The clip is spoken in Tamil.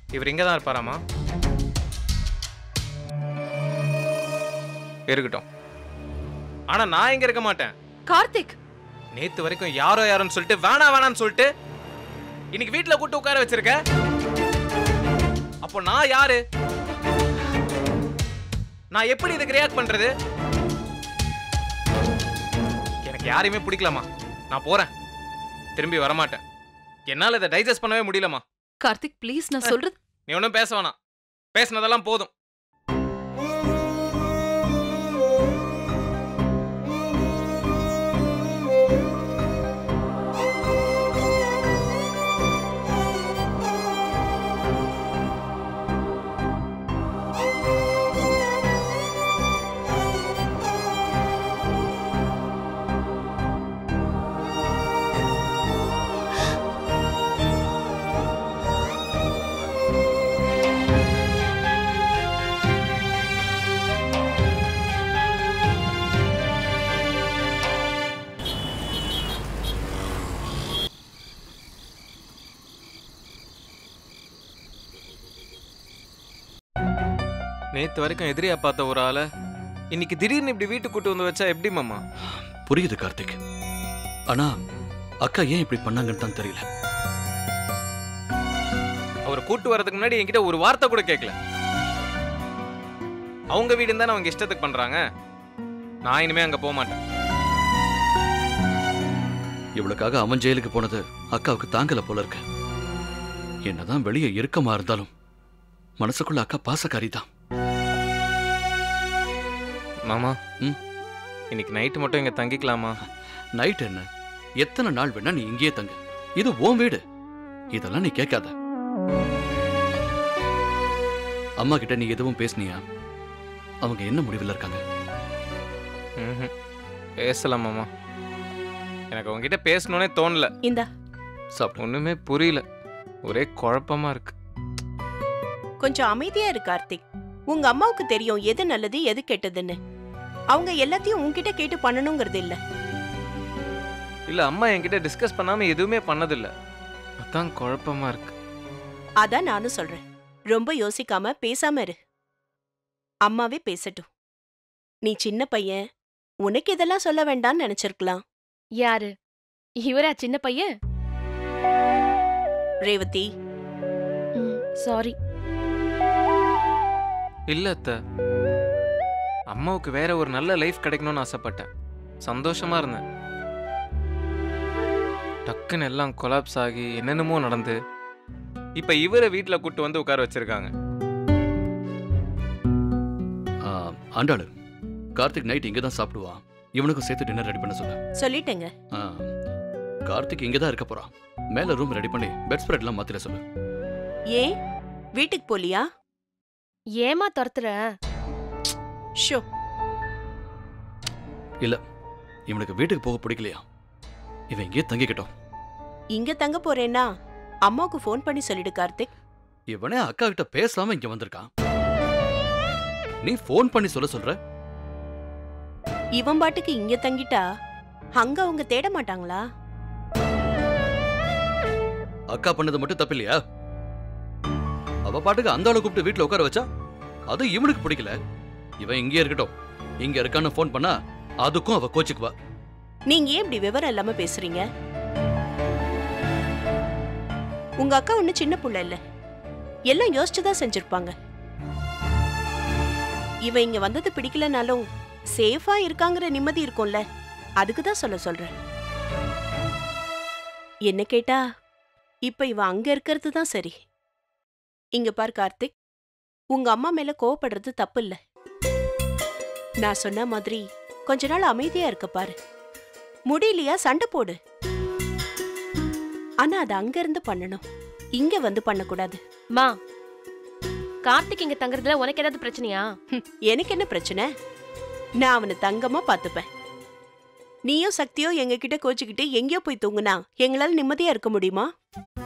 இவர் இங்கே தான் இருப்பாராமா இருக்கட்டும் ஆனா நான் இங்க இருக்க மாட்டேன் கார்த்திக் நேத்து வரைக்கும் யாரோ யாரோன்னு சொல்லிட்டு வேணா வேணான்னு சொல்லிட்டு இன்னைக்கு வீட்ல கூட்டு உட்கார வச்சிருக்க அப்போ நான் யாரு நான் எப்படி இதுக்கு ரியாக்ட் பண்றது எனக்கு யாரையுமே பிடிக்கலமா நான் போறேன் திரும்பி வரமாட்டேன் என்னால இதை டைஜஸ்ட் பண்ணவே முடியலமா கார்த்திக் ப்ளீஸ் நான் சொல்றது நீ ஒன்றும் பேச வேணாம் பேசினதெல்லாம் போதும் நேத்து வரைக்கும் எதிரியா பார்த்த ஒரு ஆளை இன்னைக்கு திடீர்னு இப்படி வீட்டுக்கு கூட்டு வந்து வச்சா எப்படி மாமா புரியுது கார்த்திக் ஆனா அக்கா ஏன் இப்படி பண்ணாங்கன்னு தான் தெரியல அவரை கூட்டு வரதுக்கு முன்னாடி என்கிட்ட ஒரு வார்த்தை கூட கேட்கல அவங்க வீடுன்னு தானே அவங்க இஷ்டத்துக்கு பண்றாங்க நான் இனிமே அங்க போக மாட்டேன் இவளுக்காக அவன் ஜெயிலுக்கு போனது அக்காவுக்கு தாங்கல போல இருக்கு என்னதான் வெளியே இறுக்கமா இருந்தாலும் மனசுக்குள்ள அக்கா பாசக்காரி தான் மாமா ம். இன்னைக்கு நைட்டு மட்டும் இங்க தங்கிக்கலாமா நைட் என்ன எத்தனை நாள் வேணா நீ இங்கேயே தங்கு இது உன் வீடு இதெல்லாம் நீ கேட்காத அம்மா கிட்ட நீ எதுவும் பேசுனியா அவங்க என்ன முடிவில் இருக்காங்க ம்ஹும். பேசலாம் மாமா எனக்கு உங்ககிட்ட பேசணும்னே தோணல இந்தா சாப்பிட்டு ஒண்ணுமே புரியல ஒரே குழப்பமா இருக்கு கொஞ்சம் அமைதியா இரு கார்த்திக் உங்க அம்மாவுக்கு தெரியும் எது நல்லது எது கெட்டதுன்னு அவங்க எல்லாத்தையும் உன்கிட்ட கேட்டு பண்ணணுங்கிறது இல்ல இல்ல அம்மா என்கிட்ட டிஸ்கஸ் பண்ணாம எதுவுமே பண்ணதில்ல அதான் குழப்பமா இருக்கு அதான் நானும் சொல்றேன் ரொம்ப யோசிக்காம பேசாம இரு அம்மாவே பேசட்டும் நீ சின்ன பையன் உனக்கு இதெல்லாம் சொல்ல வேண்டாம்னு நினைச்சிருக்கலாம் யாரு இவரா சின்ன பையன் ரேவதி சாரி இல்ல அத்த அம்மாவுக்கு வேற ஒரு நல்ல லைஃப் கிடைக்கணும்னு ஆசைப்பட்டேன் சந்தோஷமா இருந்தேன் டக்குன்னு எல்லாம் கொலாப்ஸ் ஆகி என்னென்னமோ நடந்து இப்ப இவரை வீட்ல கூட்டு வந்து உட்கார வச்சிருக்காங்க ஆ, ஆண்டாளு கார்த்திக் நைட் இங்க தான் சாப்பிடுவான் இவனுக்கும் சேர்த்து டின்னர் ரெடி பண்ண சொல்லு சொல்லிட்டேங்க ஆ, கார்த்திக் இங்க தான் இருக்க போறான் மேல ரூம் ரெடி பண்ணி பெட் ஸ்ப்ரெட்லாம் மாத்திர சொல்லு ஏன் வீட்டுக்கு போலியா ஏமா துரத்துற ஷோ இவனுக்கு வீட்டுக்கு போக பிடிக்கலையா இவன் இங்கேயே தங்கிக்கிட்டோம் இங்க தங்க போறேன்னா அம்மாவுக்கு ஃபோன் பண்ணி சொல்லிடு கார்த்திக் இவனே அக்கா கிட்ட பேசாம இங்க வந்திருக்கான் நீ ஃபோன் பண்ணி சொல்ல சொல்ற இவன் பாட்டுக்கு இங்க தங்கிட்டா அங்க அவங்க தேட மாட்டாங்களா அக்கா பண்ணது மட்டும் தப்பு இல்லையா அவ பாட்டுக்கு அந்த ஆளை கூப்பிட்டு வீட்டுல உட்கார வச்சா அது இவனுக்கு பிடிக்கல இவன் இங்கே இருக்கட்டும் இங்க இருக்கான்னு ஃபோன் பண்ணா அதுக்கும் அவ கோச்சுக்குவா நீங்க ஏன் இப்படி விவரம் இல்லாம பேசுறீங்க உங்க அக்கா ஒண்ணு சின்ன புள்ள இல்ல எல்லாம் யோசிச்சுதான் செஞ்சிருப்பாங்க இவ இங்க வந்தது பிடிக்கலனாலும் சேஃபா இருக்காங்கிற நிம்மதி இருக்கும்ல அதுக்கு தான் சொல்ல சொல்றேன் என்ன கேட்டா இப்ப இவ அங்க இருக்கிறது தான் சரி இங்க பார் கார்த்திக் உங்க அம்மா மேல கோவப்படுறது தப்பு இல்ல நான் சொன்ன மாதிரி கொஞ்ச நாள் அமைதியா இருக்க பாரு முடியலையா சண்டை போடு ஆனா அது அங்க இருந்து பண்ணணும் இங்க வந்து பண்ணக்கூடாது மா கார்த்திக் இங்க தங்குறதுல உனக்கு ஏதாவது பிரச்சனையா எனக்கு என்ன பிரச்சனை நான் அவனை தங்கமா பாத்துப்பேன் நீயும் சக்தியோ எங்க கிட்ட கோச்சுக்கிட்டு எங்கேயோ போய் தூங்குனா எங்களால நிம்மதியா இருக்க முடியுமா